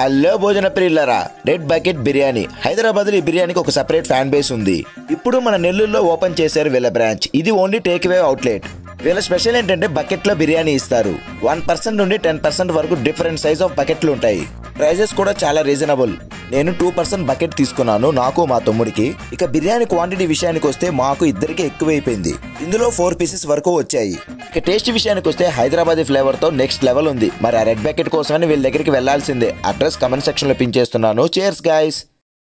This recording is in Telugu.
హలో భోజన ప్రియులరా రెడ్ బకెట్ బిర్యానీ హైదరాబాద్ లో ఈ బిర్యానీకి ఒక సెపరేట్ ఫ్యాన్ బేస్ ఉంది ఇప్పుడు మన నెల్లూరులో ఓపెన్ చేశారు వీళ్ళ బ్రాంచ్ ఇది ఓన్లీ టేక్ అవే అవుట్లెట్ వీళ్ళ స్పెషల్ ఏంటంటే బకెట్ లో బిర్యానీ ఇస్తారు వన్ పర్సెంట్ నుండి టెన్ పర్సెంట్ వరకు డిఫరెంట్ సైజ్ ఆఫ్ బకెట్లు ఉంటాయి ప్రైజెస్ కూడా చాలా రీజనబుల్ నేను టూ పర్సెంట్ బకెట్ తీసుకున్నాను నాకు మా తమ్ముడికి ఇక బిర్యానీ క్వాంటిటీ విషయానికి వస్తే మాకు ఇద్దరికి ఎక్కువైపోయింది ఇందులో ఫోర్ పీసెస్ వరకు వచ్చాయి ఇక టేస్ట్ విషయానికి వస్తే హైదరాబాదీ ఫ్లేవర్ తో నెక్స్ట్ లెవెల్ ఉంది మరి ఆ రెడ్ బకెట్ కోసమని వీళ్ళ దగ్గరికి వెళ్లాల్సిందే అడ్రస్ కమెంట్ సెక్షన్ లో పిన్ చేస్తున్నాను చేర్స్ గాయస్